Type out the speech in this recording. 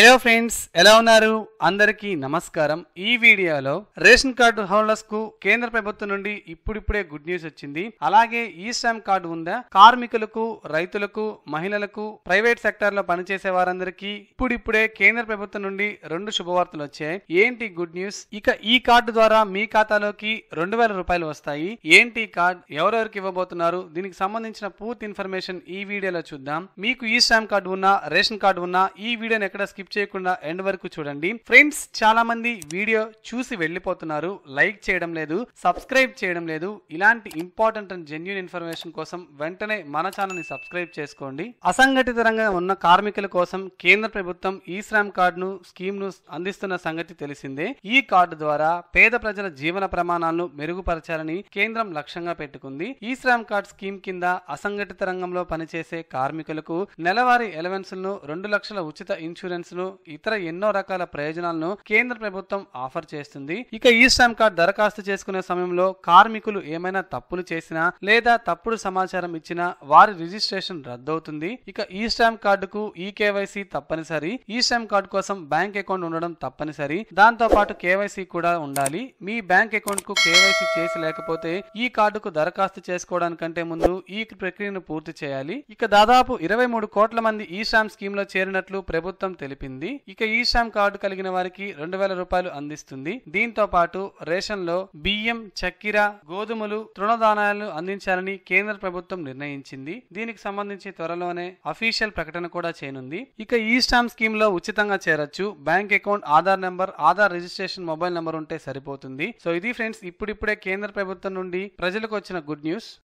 hello friends ఎలా ఉన్నారు అందరికీ నమస్కారం ఈ వీడియోలో రేషన్ కార్డు హోల్డర్స్ కు కేంద్ర ప్రభుత్వం నుండి ఇప్పుడిప్పుడే గుడ్ న్యూస్ వచ్చింది అలాగే ఈ శ్రమ్ కార్డు ఉందా కార్మికులకు రైతులకు మహిళలకు ప్రైవేట్ సెక్టార్ లో పనిచేసే వారందరికీ ఇప్పుడిప్పుడే కేంద్ర ప్రభుత్వం నుండి రెండు శుభవార్తలు వచ్చాయి ఏంటి గుడ్ న్యూస్ ఇక ఈ కార్డు ద్వారా మీ ఖాతాలోకి రెండు వేల రూపాయలు వస్తాయి ఏంటి ఈ కార్డ్ ఎవరెవరికి ఇవ్వబోతున్నారు దీనికి సంబంధించిన పూర్తి ఇన్ఫర్మేషన్ ఈ వీడియోలో చూద్దాం మీకు ఈ స్టాంప్ కార్డు ఉన్నా రేషన్ కార్డు ఉన్నా ఈ వీడియోని ఎక్కడ స్కిప్ చేయకుండా ఎండ్ వరకు చూడండి ఫ్రెండ్స్ చాలా మంది వీడియో చూసి వెళ్ళిపోతున్నారు లైక్ చేయడం లేదు సబ్స్క్రైబ్ చేయడం లేదు ఇలాంటి ఇంపార్టెంట్ అండ్ జెన్యున్ ఇన్ఫర్మేషన్ కోసం వెంటనే మన ఛానల్ ని సబ్స్క్రైబ్ చేసుకోండి అసంఘటిత రంగం ఉన్న కార్మికుల కోసం కేంద్ర ప్రభుత్వం ఈ శ్రామ్ కార్డును స్కీమ్ ను అందిస్తున్న సంగతి తెలిసిందే ఈ కార్డు ద్వారా పేద ప్రజల జీవన ప్రమాణాలను మెరుగుపరచాలని కేంద్రం లక్ష్యంగా పెట్టుకుంది ఈ శ్రామ్ కార్డ్ స్కీమ్ కింద అసంఘటిత రంగంలో పనిచేసే కార్మికులకు నెలవారీ ఎలవెన్స్ ను రెండు లక్షల ఉచిత ఇన్సూరెన్స్ ను ఇతర ఎన్నో రకాల ప్రయోజనాలను కేంద్ర ప్రభుత్వం ఆఫర్ చేస్తుంది ఇక ఈ శ్రామ్ కార్డ్ దరఖాస్తు చేసుకునే సమయంలో కార్మికులు ఏమైనా తప్పులు చేసినా లేదా తప్పుడు సమాచారం ఇచ్చినా వారి రిజిస్ట్రేషన్ రద్దవుతుంది ఇక ఈ స్టాంప్ కార్డుకు ఈ కేవైసీ తప్పనిసరి ఈ స్టాంప్ కార్డు కోసం బ్యాంక్ అకౌంట్ ఉండడం తప్పనిసరి దాంతో పాటు కేవైసీ కూడా ఉండాలి మీ బ్యాంక్ అకౌంట్ కు కేవైసీ చేసి లేకపోతే ఈ కార్డుకు దరఖాస్తు చేసుకోవడానికంటే ముందు ఈ ప్రక్రియను పూర్తి చేయాలి ఇక దాదాపు ఇరవై మూడు కోట్ల మంది ఈ స్టాంప్ స్కీమ్ లో చేరినట్లు ప్రభుత్వం తెలిపింది ఇక ఈ స్టాంప్ కార్డు కలిగిన వారికి రెండు వేల రూపాయలు అందిస్తుంది దీంతో పాటు రేషన్ లో బియ్యం చక్కెర గోధుమలు తృణధాన్యాలు అందించాలని కేంద్ర ప్రభుత్వం నిర్ణయించింది దీనికి సంబంధించి త్వరలోనే అఫీషియల్ ప్రకటన కూడా చేయనుంది ఇక ఈ స్టాంప్ స్కీమ్ లో ఉచితంగా చేరొచ్చు bank account Aadhaar number Aadhaar registration mobile number ఉంటే సరిపోతుంది సో ఇది ఫ్రెండ్స్ ఇప్పుడిప్పుడే కేంద్ర ప్రభుత్వం నుండి ప్రజలకు వచ్చిన గుడ్ న్యూస్